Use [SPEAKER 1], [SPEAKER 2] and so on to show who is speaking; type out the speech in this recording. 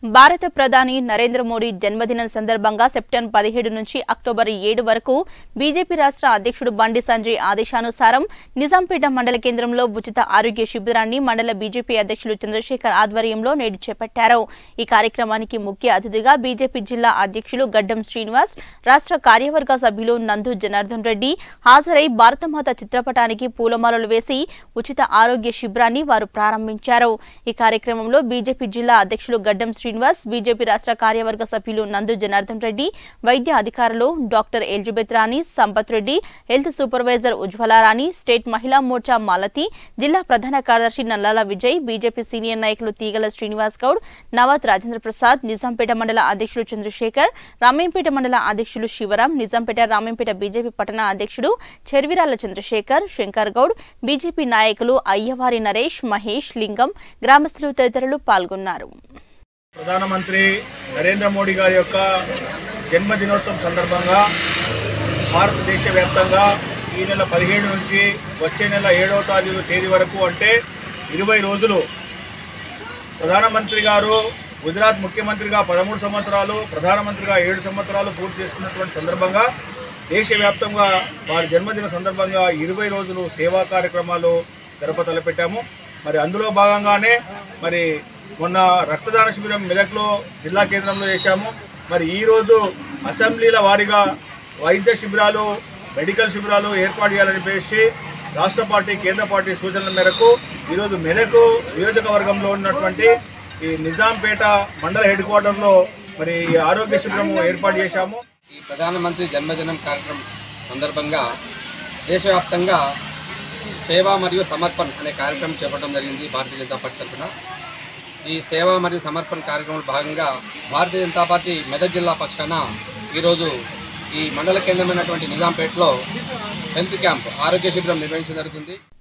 [SPEAKER 1] భారత ప్రధాని నరేంద్ర మోడీ జన్మదినం సందర్భంగా సెప్టెంబర్ పదిహేడు నుంచి అక్టోబర్ ఏడు వరకు బీజేపీ రాష్ట్ర అధ్యక్షుడు బండి సంజయ్ ఆదేశానుసారం నిజాంపేట మండల కేంద్రంలో ఉచిత ఆరోగ్య శిబిరాన్ని మండల బీజేపీ అధ్యక్షులు చంద్రశేఖర్ ఆధ్వర్యంలో నేడు చేపట్టారు ఈ కార్యక్రమానికి ముఖ్య అతిథిగా బీజేపీ జిల్లా అధ్యక్షులు గడ్డం శ్రీనివాస్ రాష్ట్ర కార్యవర్గ సభ్యులు నందు జనార్దన్ రెడ్డి హాజరై భారతమాత చిత్రపటానికి పూలమాలలు వేసి ఉచిత ఆరోగ్య శిబిరాన్ని వారు ప్రారంభించారు ఈ కార్యక్రమంలో బీజేపీ జిల్లా అధ్యక్షులు గడ్డం శ్రీనివాస్ బీజేపీ రాష్ట్ర కార్యవర్గ సభ్యులు నందు జనార్దన్ రెడ్డి వైద్య అధికారులు doctor Elizabeth Rani Sampath Reddy health supervisor Ujwala Rani state Mahila Morcha Malathi జిల్లా ప్రధాన కార్యదర్శి నల్లాల విజయ్ బీజేపీ సీనియర్ నాయకులు తీగల శ్రీనివాస్ గౌడ్ నవాత్ రాజేంద్ర ప్రసాద్ నిజాంపేట మండల అధ్యక్షులు చంద్రశేఖర్ రామేంపేట మండల అధ్యక్షులు శివరాం నిజాంపేట రామేంపేట బీజేపీ పట్టణ అధ్యక్షుడు చెర్విరాల చంద్రశేఖర్ శంకర్ గౌడ్ బీజేపీ నాయకులు అయ్యవారి నరేష్ మహేష్ లింగం గ్రామస్తులు తదితరులు పాల్గొన్నారు
[SPEAKER 2] ప్రధానమంత్రి నరేంద్ర మోడీ గారి యొక్క జన్మదినోత్సవం సందర్భంగా భారతదేశ వ్యాప్తంగా ఈ నెల పదిహేడు నుంచి వచ్చే నెల ఏడవ తారీఖు తేదీ వరకు అంటే ఇరవై రోజులు ప్రధానమంత్రి గారు గుజరాత్ ముఖ్యమంత్రిగా పదమూడు సంవత్సరాలు ప్రధానమంత్రిగా ఏడు సంవత్సరాలు పూర్తి చేసుకున్నటువంటి సందర్భంగా దేశవ్యాప్తంగా వారి జన్మదిన సందర్భంగా ఇరవై రోజులు సేవా కార్యక్రమాలు జరప తలపెట్టాము మరి అందులో భాగంగానే మరి మొన్న రక్తదాన శిబిరం మెదక్లో జిల్లా కేంద్రంలో చేశాము మరి ఈరోజు అసెంబ్లీల వారీగా వైద్య శిబిరాలు మెడికల్ శిబిరాలు ఏర్పాటు చేయాలని చెప్పేసి రాష్ట్ర పార్టీ కేంద్ర పార్టీ సూచనల మేరకు ఈరోజు మెదక్ నియోజకవర్గంలో ఉన్నటువంటి ఈ నిజాంపేట మండల హెడ్ క్వార్టర్లో మరి ఈ ఆరోగ్య శిబిరం ఏర్పాటు చేశాము
[SPEAKER 3] ఈ ప్రధానమంత్రి జన్మదినం కార్యక్రమం సందర్భంగా దేశవ్యాప్తంగా సేవ మరియు సమర్పణ్ అనే కార్యక్రమం చేపట్టడం జరిగింది భారతీయ జనతా పార్టీ తరఫున ఈ సేవ మరియు సమర్పణ కార్యక్రమంలో భాగంగా భారతీయ జనతా పార్టీ మెదక్ జిల్లా పక్షాన ఈరోజు ఈ మండల కేంద్రమైనటువంటి నిజాంపేటలో హెల్త్ క్యాంప్ ఆరోగ్య శిబిరం నిర్వహించడం జరుగుతుంది